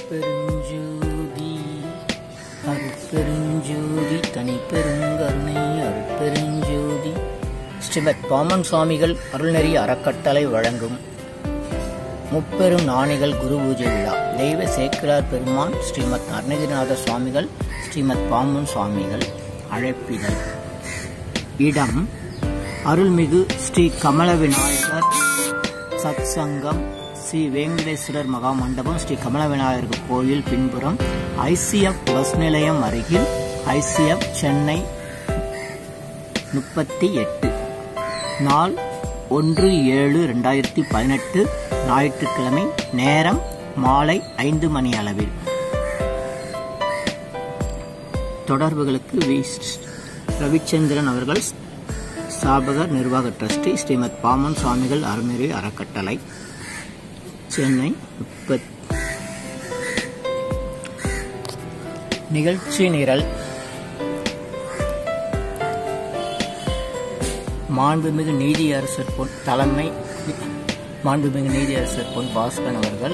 அருட்பெருஞ்சோதி அருட்பெருஞ்சோதி தனிப்பெருங்கருணை அருட்பெருஞ்சோதி ஸ்ரீமத் பாமன் சுவாமிகள் அருள்நெறி அறக்கட்டளை வழங்கும் முப்பெரும் நாணிகள் குரு பூஜை விழா தெய்வ சேக்கிரார் பெருமான் ஸ்ரீமத் அருணகிரிநாத சுவாமிகள் ஸ்ரீமத் பாமன் சுவாமிகள் அழைப்பிதழ் இடம் அருள்மிகு ஸ்ரீ கமல விநாயகர் சத் சங்கம் ஸ்ரீ வேங்கடேஸ்வரர் மகா மண்டபம் ஸ்ரீ கமல விநாயகர் கோயில் பின்புறம் ஐசிஎஃப் பஸ் நிலையம் அருகில் ஐசிஎஃப் சென்னை முப்பத்தி எட்டு நாள் ஒன்று ஏழு ரெண்டாயிரத்தி பதினெட்டு ஞாயிற்றுக்கிழமை நேரம் மாலை ஐந்து மணி அளவில் தொடர்புகளுக்கு வி ரவிச்சந்திரன் அவர்கள் ஸ்தாபகர் நிர்வாக ட்ரஸ்டி ஸ்ரீமத் பாமன் சுவாமிகள் அறநெறி அறக்கட்டளை சென்னை முப்பத் நிகழ்ச்சி நிரல் மாண்புமிகு நீதியரசர் பொன் தலைமை மாண்புமிகு நீதியரசர் பொன் பாஸ்கன் அவர்கள்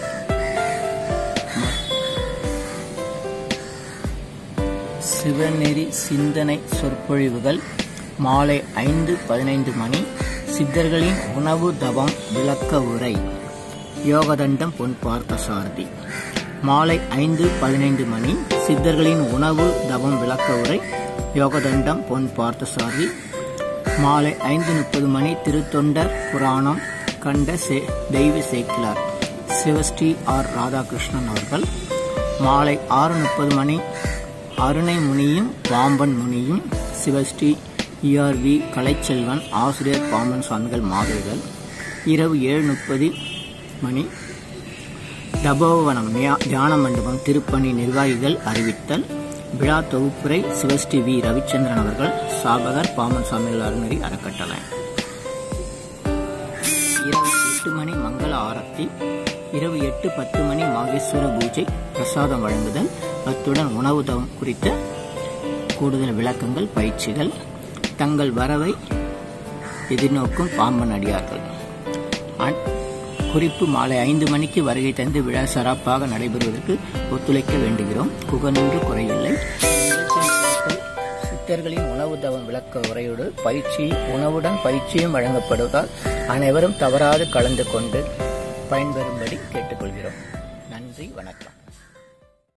சிவநெறி சிந்தனை சொற்பொழிவுகள் மாலை ஐந்து பதினைந்து மணி சித்தர்களின் உணவு தவம் விளக்க உரை யோகதண்டம் பொன் பார்த்தசாரதி மாலை ஐந்து பதினைந்து மணி சித்தர்களின் உணவு தவம் விளக்க உரை யோகதண்டம் பொன் பார்த்தசாரதி மாலை ஐந்து முப்பது மணி திருத்தொண்டர் புராணம் கண்ட சே தெய்வ சேக்கிலார் சிவஸ்ரீ ஆர் ராதாகிருஷ்ணன் அவர்கள் மாலை ஆறு முப்பது மணி அருணை முனியும் பாம்பன் முனியும் சிவஸ்ரீ இஆர்வி கலைச்செல்வன் ஆசிரியர் பாம்பன் சுவாமிகள் மாதிரிகள் இரவு ஏழு முப்பது மணி தபோவனம் தியான மண்டபம் திருப்பணி நிர்வாகிகள் அறிவித்தல் விழா தொகுப்புரை சிவஸ்ரீ வி ரவிச்சந்திரன் அவர்கள் சாபகர் பாமன் சுவாமிகள் அருணரி அறக்கட்டளை இரவு எட்டு மணி மங்கள ஆரத்தி இரவு எட்டு பத்து மணி மாகேஸ்வர பூஜை பிரசாதம் வழங்குதல் அத்துடன் உணவு தவம் குறித்த கூடுதல் விளக்கங்கள் பயிற்சிகள் தங்கள் வரவை எதிர்நோக்கும் பாம்பன் அடியார்கள் குறிப்பு மாலை ஐந்து மணிக்கு வருகை தந்து விழா சிறப்பாக நடைபெறுவதற்கு ஒத்துழைக்க வேண்டுகிறோம் குகனின்று குறையில்லை சித்தர்களின் உணவு தவம் விளக்க உரையோடு பயிற்சி உணவுடன் பயிற்சியும் வழங்கப்படுவதால் அனைவரும் தவறாது கலந்து கொண்டு பயன்பெறும்படி கேட்டுக்கொள்கிறோம் நன்றி வணக்கம்